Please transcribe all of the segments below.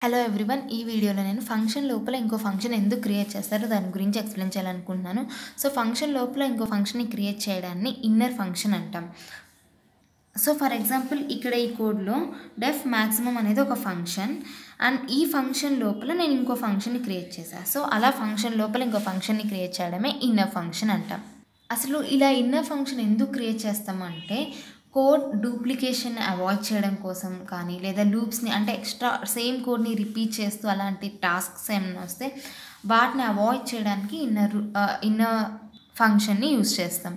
hello everyone ఈ వీడియోలో నేను ఫంక్షన్ లోపల ఇంకో ఫంక్షన్ ఎందుకు క్రియేట్ చేస్తారో దాని గురించి ఎక్స్ప్లెయిన్ చేయాలనుకుంటున్నాను సో ఫంక్షన్ లోపల ఇంకో ఫంక్షన్ని క్రియేట్ చేయడాన్ని ఇన్నర్ ఫంక్షన్ అంటాం సో ఫర్ ఎగ్జాంపుల్ ఇక్కడ ఈ కోడ్లో డెఫ్ మ్యాక్సిమం అనేది ఒక ఫంక్షన్ అండ్ ఈ ఫంక్షన్ లోపల నేను ఇంకో ఫంక్షన్ని క్రియేట్ చేశాను సో అలా ఫంక్షన్ లోపల ఇంకో ఫంక్షన్ని క్రియేట్ చేయడమే ఇన్నర్ ఫంక్షన్ అంటాం అసలు ఇలా ఇన్నర్ ఫంక్షన్ ఎందుకు క్రియేట్ చేస్తామంటే కోడ్ డూప్లికేషన్ అవాయిడ్ చేయడం కోసం కానీ లేదా లూప్స్ని అంటే ఎక్స్ట్రా సేమ్ కోడ్ని రిపీట్ చేస్తూ అలాంటి టాస్క్స్ ఏమైనా వస్తే వాటిని అవాయిడ్ చేయడానికి ఇన్నర్ ఇన్నర్ ఫంక్షన్ని యూజ్ చేస్తాం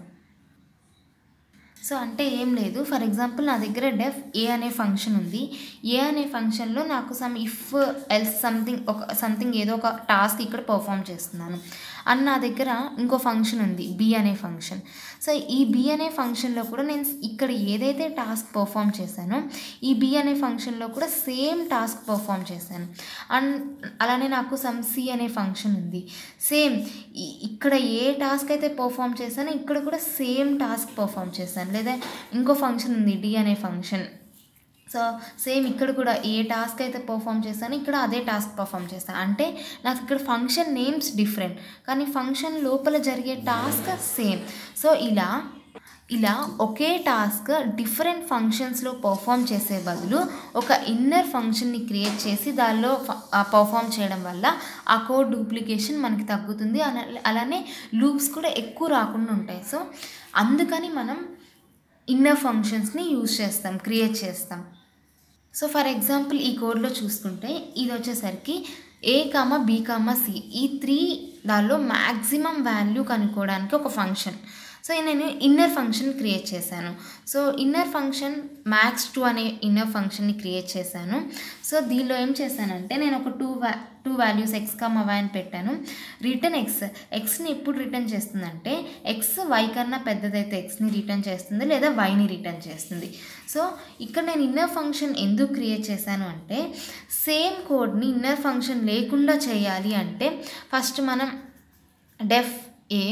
సో అంటే ఏం లేదు ఫర్ ఎగ్జాంపుల్ నా దగ్గర డెఫ్ ఏ అనే ఫంక్షన్ ఉంది ఏ అనే ఫంక్షన్లో నాకు సమ్ ఇఫ్ ఎల్స్ సంథింగ్ ఒక సంథింగ్ ఏదో ఒక టాస్క్ ఇక్కడ పర్ఫామ్ చేస్తున్నాను అండ్ నా దగ్గర ఇంకో ఫంక్షన్ ఉంది బి అనే ఫంక్షన్ సో ఈ బి అనే ఫంక్షన్లో కూడా నేను ఇక్కడ ఏదైతే టాస్క్ పర్ఫామ్ చేశానో ఈ బి అనే ఫంక్షన్లో కూడా సేమ్ టాస్క్ పర్ఫామ్ చేశాను అండ్ అలానే నాకు సమ్ సి అనే ఫంక్షన్ ఉంది సేమ్ ఇక్కడ ఏ టాస్క్ అయితే పర్ఫామ్ చేశానో ఇక్కడ కూడా సేమ్ టాస్క్ పర్ఫామ్ చేశాను లేదా ఇంకో ఫంక్షన్ ఉంది డి అనే ఫంక్షన్ సో సేమ్ ఇక్కడ కూడా ఏ టాస్క్ అయితే పర్ఫామ్ చేస్తానో ఇక్కడ అదే టాస్క్ పర్ఫామ్ చేస్తాను అంటే నాకు ఇక్కడ ఫంక్షన్ నేమ్స్ డిఫరెంట్ కానీ ఫంక్షన్ లోపల జరిగే టాస్క్ సేమ్ సో ఇలా ఇలా ఒకే టాస్క్ డిఫరెంట్ ఫంక్షన్స్లో పర్ఫామ్ చేసే బదులు ఒక ఇన్నర్ ఫంక్షన్ని క్రియేట్ చేసి దానిలో పర్ఫామ్ చేయడం వల్ల ఆ కోడ్ డూప్లికేషన్ మనకి తగ్గుతుంది అలానే లూప్స్ కూడా ఎక్కువ రాకుండా ఉంటాయి సో అందుకని మనం ఇన్నర్ ఫంక్షన్స్ని యూజ్ చేస్తాం క్రియేట్ చేస్తాం సో ఫర్ ఎగ్జాంపుల్ ఈ కోడ్లో చూసుకుంటే ఇది వచ్చేసరికి A comma B comma C ఈ త్రీ దానిలో మ్యాక్సిమం వాల్యూ కనుక్కోవడానికి ఒక ఫంక్షన్ సో నేను ఇన్నర్ ఫంక్షన్ క్రియేట్ చేశాను so inner function max two అనే ఇన్నర్ ఫంక్షన్ని క్రియేట్ చేశాను సో దీనిలో ఏం చేశానంటే నేను ఒక టూ వ్యా two values X comma Y అని పెట్టాను రిటర్న్ ఎక్స్ ఎక్స్ని ఎప్పుడు రిటర్న్ చేస్తుందంటే ఎక్స్ వై కన్నా పెద్దదైతే ఎక్స్ని రిటర్న్ చేస్తుంది లేదా వైని రిటర్న్ చేస్తుంది సో ఇక్కడ నేను ఇన్నర్ ఫంక్షన్ ఎందుకు క్రియేట్ చేశాను అంటే సేమ్ కోడ్ని ఇన్నర్ ఫంక్షన్ లేకుండా చేయాలి అంటే ఫస్ట్ మనం def A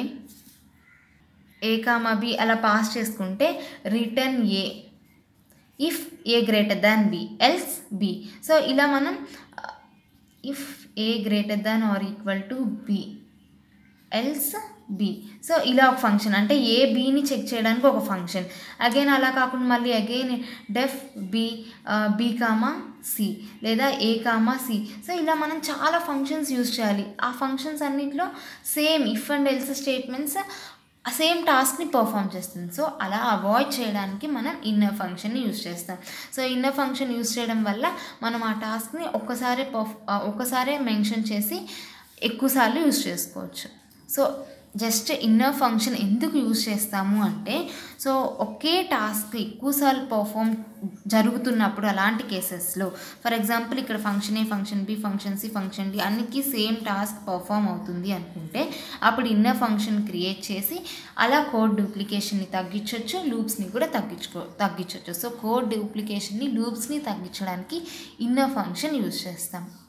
A comma B అలా పాస్ చేసుకుంటే return A if A greater than B else B so ఇలా మనం if A greater than or equal to B else B so ఇలా ఒక ఫంక్షన్ అంటే ఏ బీని చెక్ చేయడానికి ఒక ఫంక్షన్ అగైన్ అలా కాకుండా మళ్ళీ again def B B comma C లేదా ఏ కామా సి సో ఇలా మనం చాలా ఫంక్షన్స్ యూజ్ చేయాలి ఆ ఫంక్షన్స్ అన్నింటిలో same if and else statements same టాస్క్ని పర్ఫామ్ చేస్తుంది సో అలా అవాయిడ్ చేయడానికి మనం ఇన్నర్ ఫంక్షన్ని యూజ్ చేస్తాం సో ఇన్నర్ ఫంక్షన్ యూజ్ చేయడం వల్ల మనం ఆ టాస్క్ని ఒక్కసారి పర్ఫ్ ఒక్కసారే మెన్షన్ చేసి ఎక్కువసార్లు యూజ్ చేసుకోవచ్చు సో జస్ట్ ఇన్నర్ ఫంక్షన్ ఎందుకు యూజ్ చేస్తాము అంటే సో ఒకే టాస్క్ ఎక్కువసార్లు పర్ఫామ్ జరుగుతున్నప్పుడు అలాంటి కేసెస్లో ఫర్ ఎగ్జాంపుల్ ఇక్కడ function A function B function C function D అన్నికి సేమ్ టాస్క్ పర్ఫామ్ అవుతుంది అనుకుంటే అప్పుడు ఇన్నర్ ఫంక్షన్ క్రియేట్ చేసి అలా కోడ్ డూప్లికేషన్ని తగ్గించవచ్చు లూప్స్ని కూడా తగ్గించుకో తగ్గించవచ్చు సో కోడ్ డూప్లికేషన్ని లూప్స్ని తగ్గించడానికి ఇన్నర్ ఫంక్షన్ యూజ్ చేస్తాం